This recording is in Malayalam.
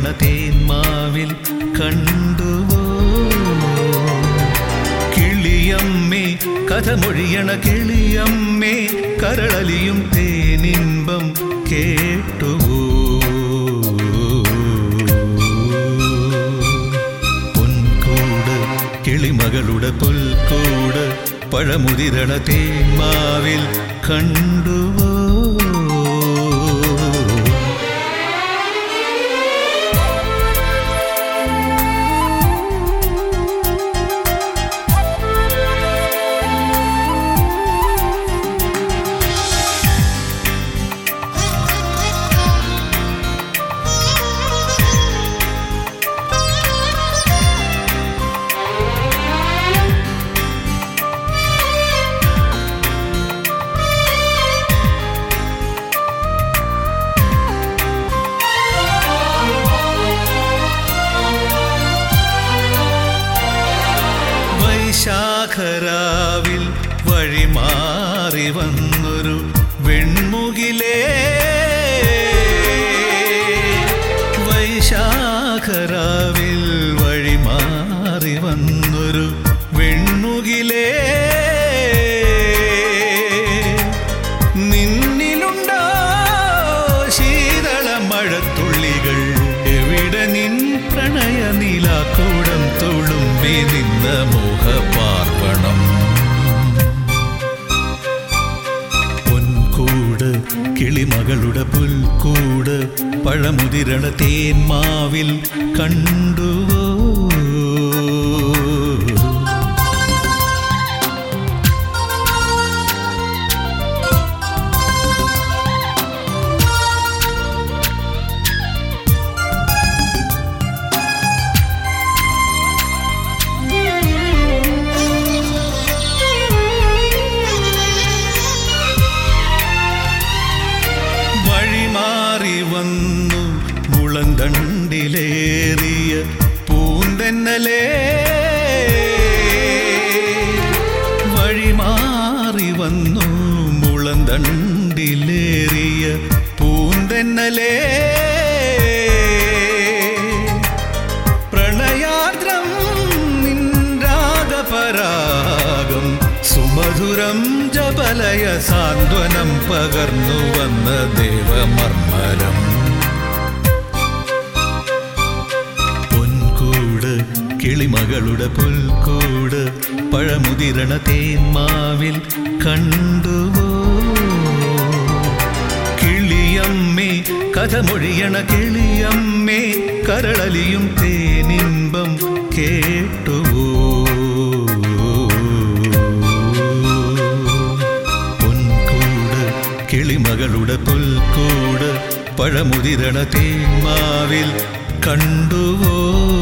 തേന്മാവിൽ കണ്ടുവോ കിളിയമ്മേ കഥമൊഴിയണ കിളിയമ്മേ കരളലിയും തേനിൻപം കേട്ടുവോ പൊൻകൂട് കിളിമകളുടെ പുൽക്കൂട് പഴമുതിരണ തേന്മാവിൽ കണ്ടുവോ വൈശാഖരാവിൽ വഴിമാറി വന്നൊരു വെൺമുകിലേ വൈശാഖരാവിൽ വഴിമാറി വന്നൊരു വെൺമുകിലേ നിന്നിലുണ്ടോ ശീതള മഴത്തുള്ളികൾ എവിടെ നിൻ പ്രണയ നീലാക്കൂടം തുളുമ്പി നിന്ന മോഹപാർവണം പൊൻകൂട് കിളിമകളുടെ പുൽക്കൂട് പഴമുതിരണ തേന്മാവിൽ കണ്ടുവോ വഴിമാറി വന്നു മുളന്തണ്ടിലേറിയ പൂന്തെന്നലേ വഴിമാറി വന്നു മുളന്തണ്ടിലേറിയ പൂന്തെന്നലേ പ്രണയാദ്രം നിൻരാഗപരാഗം സുമധുരം ജപലയ സാന്ത്വനം പകർന്നു വന്ന ദേവമർമ്മരം പൊൻകൂട് കിളിമകളുടെ പുൽക്കൂട് പഴമുതിരണ തേന്മാവിൽ കണ്ടുവോ കിളിയമ്മേ കഥമൊഴിയണ കിളിയമ്മേ കരളലിയും തേനിൻപം കേട്ടുവോ പൊൻകൂട് കിളിമകളുടെ പുൽക്കൂട് പഴമുതിരണ തേന്മാവിൽ കണ്ടുവോ